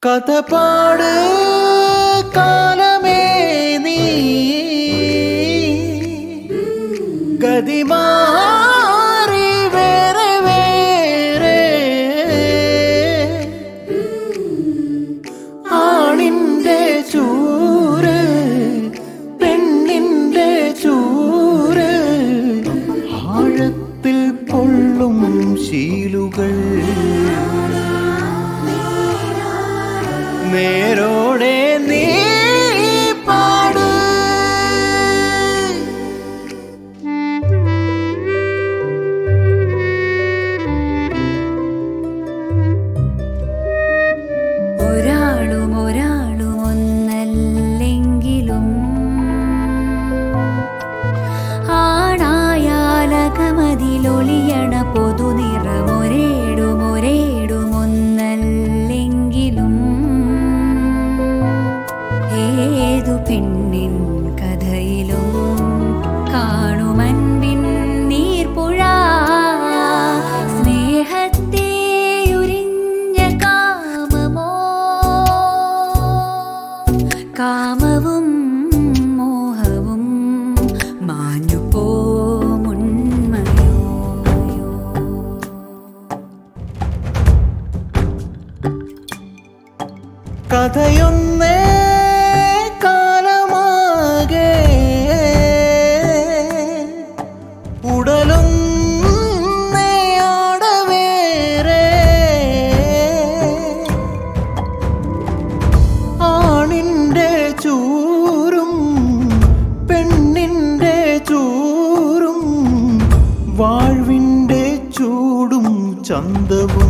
കഥ പാട് കാലമേ നീ ഗതിമാറി വേറെ വേറെ ആണിന്റെ ചൂര് പെണ്ണിന്റെ ചൂര് ആഴത്തിൽ കൊള്ളും ശീലുകൾ നേരോടെ നീ പാട് ഒരാളും ഒരാളും ഒന്നല്ലെങ്കിലും ആണായാലകമതിലൊളിയണ പൊതുനിറം ഒരേടും ഒരേടും ഒന്നല്ലെങ്കിലും ഏതു പെണ്ണിൻ കഥയിലും കാണുമൻപിൻ നീർപ്പുഴ സ്നേഹത്തെ ഉരിഞ്ഞ കാമമോ കാമവും മോഹവും മാഞ്ഞു പോമുന്മയോ കഥയൊന്നേ കാലമാകെ ഉടലൊന്നേ ആടവേറെ ആണിന്റെ ചൂരും പെണ്ണിന്റെ ചൂരും വാഴ്വിന്റെ ചൂടും ചന്തവും